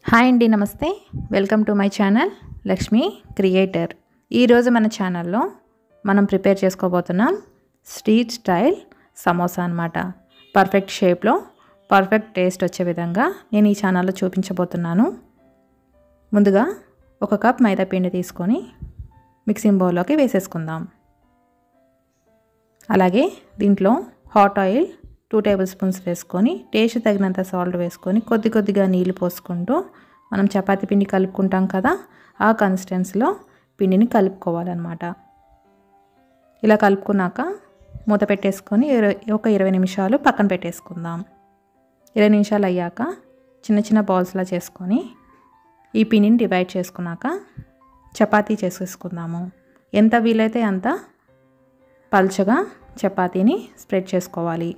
hi అండి నమస్తే welcome to my channel Lakshmi creator ఈరోజు మన ఛానల్లో మనం ప్రిపేర్ చేసుకోబోతున్నాం స్ట్రీట్ స్టైల్ సమోసా అనమాట పర్ఫెక్ట్ షేప్లో పర్ఫెక్ట్ టేస్ట్ వచ్చే విధంగా నేను ఈ ఛానల్లో చూపించబోతున్నాను ముందుగా ఒక కప్ మైదా పిండి తీసుకొని మిక్సింగ్ బౌల్లోకి వేసేసుకుందాం అలాగే దీంట్లో hot oil two tablespoons వేసుకొని టేస్ట్ తగినంత సాల్ట్ వేసుకొని కొద్ది కొద్దిగా నీళ్లు పోసుకుంటూ మనం చపాతీ పిండి కలుపుకుంటాం కదా ఆ కన్సిస్టెన్సీలో పిండిని కలుపుకోవాలన్నమాట ఇలా కలుపుకున్నాక మూత పెట్టేసుకొని ఇరవై ఒక ఇరవై నిమిషాలు పక్కన పెట్టేసుకుందాం ఇరవై నిమిషాలు అయ్యాక చిన్న చిన్న బాల్స్లా చేసుకొని ఈ పిండిని డివైడ్ చేసుకున్నాక చపాతీ చేసేసుకుందాము ఎంత వీలైతే అంత పల్చగా చపాతీని స్ప్రెడ్ చేసుకోవాలి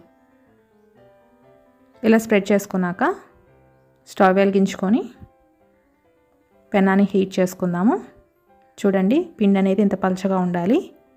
ఇలా స్ప్రెడ్ చేసుకున్నాక స్టవ్ వెలిగించుకొని పెనాన్ని హీట్ చేసుకుందాము చూడండి పిండి అనేది ఇంత పలచగా ఉండాలి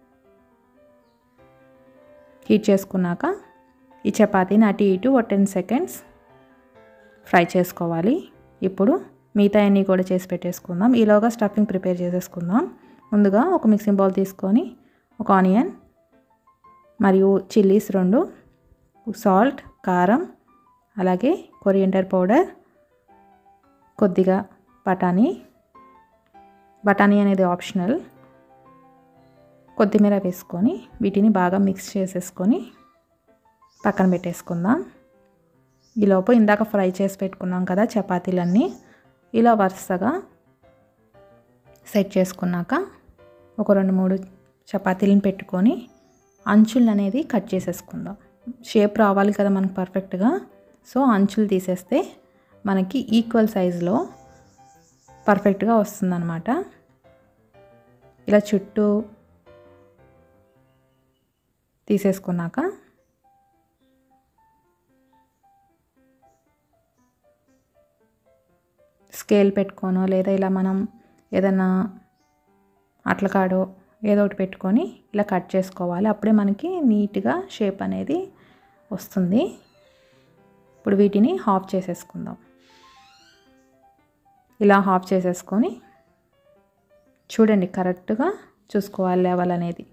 హీట్ చేసుకున్నాక ఈ చపాతీని అటు ఇటు ఒక టెన్ సెకండ్స్ ఫ్రై చేసుకోవాలి ఇప్పుడు మిగతా అన్నీ కూడా చేసి పెట్టేసుకుందాం ఈలోగా స్టఫింగ్ ప్రిపేర్ చేసేసుకుందాం ముందుగా ఒక మిక్సింగ్ బౌల్ తీసుకొని ఒక ఆనియన్ మరియు చిల్లీస్ రెండు సాల్ట్ కారం అలాగే కొరియండర్ పౌడర్ కొద్దిగా బఠానీ బఠానీ అనేది ఆప్షనల్ కొత్తిమీర వేసుకొని వీటిని బాగా మిక్స్ చేసేసుకొని పక్కన పెట్టేసుకుందాం ఈలోపు ఇందాక ఫ్రై చేసి పెట్టుకున్నాం కదా చపాతీలన్నీ ఇలా వరుసగా సెట్ చేసుకున్నాక ఒక రెండు మూడు చపాతీలను పెట్టుకొని అంచులు అనేది కట్ చేసేసుకుందాం షేప్ రావాలి కదా మనకు పర్ఫెక్ట్గా సో అంచులు తీసేస్తే మనకి ఈక్వల్ సైజులో పర్ఫెక్ట్గా వస్తుందన్నమాట ఇలా చుట్టూ తీసేసుకున్నాక స్కేల్ పెట్టుకోనో లేదా ఇలా మనం ఏదైనా అట్లకాడో ఏదో ఒకటి పెట్టుకొని ఇలా కట్ చేసుకోవాలి అప్పుడే మనకి నీట్గా షేప్ అనేది వస్తుంది ఇప్పుడు వీటిని హాఫ్ చేసేసుకుందాం ఇలా హాఫ్ చేసేసుకొని చూడండి కరెక్ట్గా చూసుకోవాలి లెవెల్ అనేది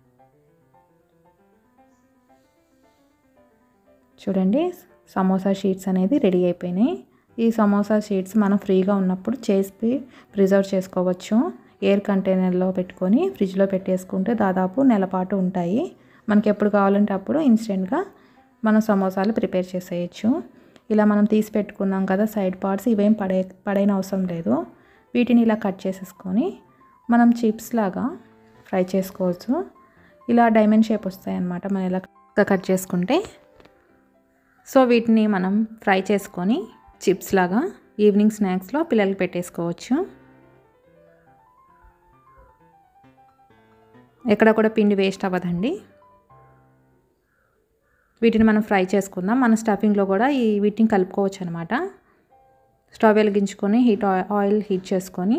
చూడండి సమోసా షీట్స్ అనేది రెడీ అయిపోయినాయి ఈ సమోసా షీట్స్ మనం ఫ్రీగా ఉన్నప్పుడు చేసి ప్రిజర్వ్ చేసుకోవచ్చు ఎయిర్ కంటైనర్లో పెట్టుకొని ఫ్రిడ్జ్లో పెట్టేసుకుంటే దాదాపు నెలపాటు ఉంటాయి మనకి ఎప్పుడు కావాలంటే అప్పుడు ఇన్స్టెంట్గా మనం సమోసాలు ప్రిపేర్ చేసేయచ్చు ఇలా మనం తీసి పెట్టుకున్నాం కదా సైడ్ పార్ట్స్ ఇవేం పడే పడైన అవసరం లేదు వీటిని ఇలా కట్ చేసేసుకొని మనం చిప్స్ లాగా ఫ్రై చేసుకోవచ్చు ఇలా డైమండ్ షేప్ వస్తాయి అన్నమాట మనం ఇలా కట్ చేసుకుంటే సో వీటిని మనం ఫ్రై చేసుకొని చిప్స్ లాగా ఈవినింగ్ స్నాక్స్లో పిల్లలకి పెట్టేసుకోవచ్చు ఎక్కడ కూడా పిండి వేస్ట్ అవ్వదండి వీటిని మనం ఫ్రై చేసుకుందాం మన స్టఫింగ్లో కూడా ఈ వీటిని కలుపుకోవచ్చు అనమాట స్టవ్ వెలిగించుకొని హీట్ ఆయిల్ హీట్ చేసుకొని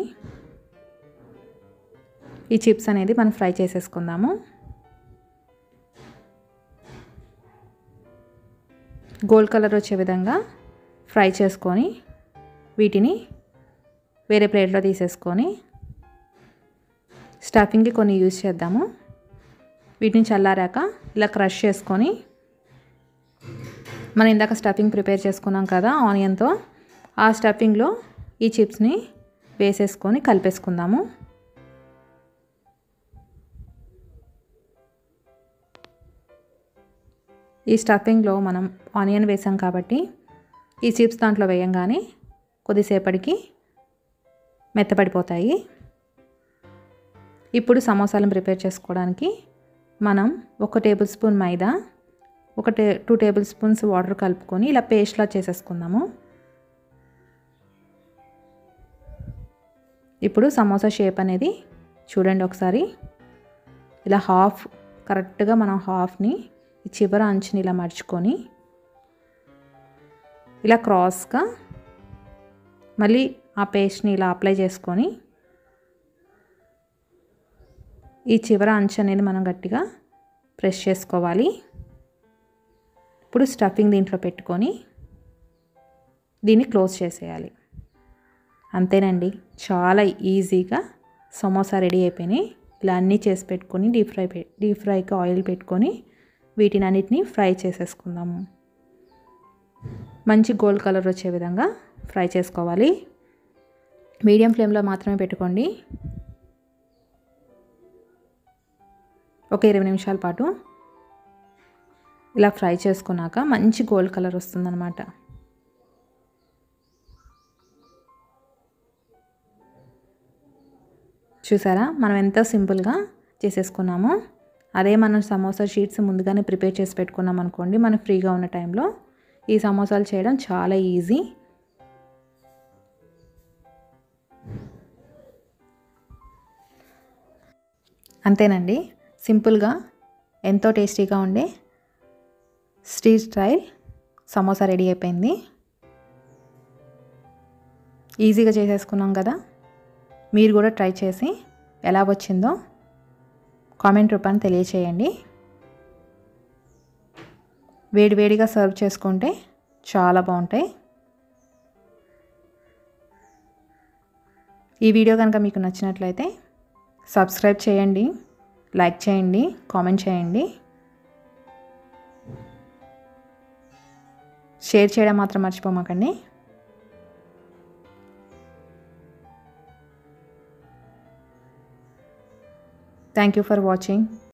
ఈ చిప్స్ అనేది మనం ఫ్రై చేసేసుకుందాము గోల్డ్ కలర్ వచ్చే విధంగా ఫ్రై చేసుకొని వీటిని వేరే ప్లేట్లో తీసేసుకొని స్టఫింగ్కి కొన్ని యూజ్ చేద్దాము వీటిని చల్లారాక ఇలా క్రష్ చేసుకొని మనం ఇందాక స్టఫింగ్ ప్రిపేర్ చేసుకున్నాం కదా ఆనియన్తో ఆ స్టఫింగ్లో ఈ చిప్స్ని వేసేసుకొని కలిపేసుకుందాము ఈ స్టఫింగ్లో మనం ఆనియన్ వేసాం కాబట్టి ఈ చిప్స్ దాంట్లో వేయంగానే కొద్దిసేపటికి మెత్తపడిపోతాయి ఇప్పుడు సమోసాలను ప్రిపేర్ చేసుకోవడానికి మనం ఒక టేబుల్ స్పూన్ మైదా ఒక టే టూ టేబుల్ స్పూన్స్ వాటర్ కలుపుకొని ఇలా పేస్ట్లా చేసేసుకుందాము ఇప్పుడు సమోసా షేప్ అనేది చూడండి ఒకసారి ఇలా హాఫ్ కరెక్ట్గా మనం హాఫ్ని ఈ చివర అంచుని ఇలా మర్చుకొని ఇలా క్రాస్గా మళ్ళీ ఆ పేస్ట్ని ఇలా అప్లై చేసుకొని ఈ చివర అంచు అనేది మనం గట్టిగా ప్రెస్ చేసుకోవాలి ఇప్పుడు స్టఫింగ్ దీంట్లో పెట్టుకొని దీన్ని క్లోజ్ చేసేయాలి అంతేనండి చాలా ఈజీగా సమోసా రెడీ అయిపోయినాయి ఇలా అన్నీ చేసి పెట్టుకొని డీప్ ఫ్రై పె డీప్ ఫ్రైకి ఆయిల్ పెట్టుకొని వీటిని అన్నిటిని ఫ్రై చేసేసుకుందాము మంచి గోల్డ్ కలర్ వచ్చే విధంగా ఫ్రై చేసుకోవాలి మీడియం ఫ్లేమ్లో మాత్రమే పెట్టుకోండి ఒక ఇరవై నిమిషాల పాటు ఇలా ఫ్రై చేసుకున్నాక మంచి గోల్డ్ కలర్ వస్తుందన్నమాట చూసారా మనం ఎంతో సింపుల్గా చేసేసుకున్నాము అదే మనం సమోసా షీట్స్ ముందుగానే ప్రిపేర్ చేసి పెట్టుకున్నాం అనుకోండి మనం ఫ్రీగా ఉన్న టైంలో ఈ సమోసాలు చేయడం చాలా ఈజీ అంతేనండి సింపుల్గా ఎంతో టేస్టీగా ఉండే స్ట్రీట్ స్టైల్ సమోసా రెడీ అయిపోయింది ఈజీగా చేసేసుకున్నాం కదా మీరు కూడా ట్రై చేసి ఎలా వచ్చిందో కామెంట్ రూపాన్ని తెలియచేయండి వేడివేడిగా సర్వ్ చేసుకుంటే చాలా బాగుంటాయి ఈ వీడియో కనుక మీకు నచ్చినట్లయితే సబ్స్క్రైబ్ చేయండి లైక్ చేయండి కామెంట్ చేయండి షేర్ చేయడం మాత్రం మర్చిపోమాకండి థ్యాంక్ యూ ఫర్ వాచింగ్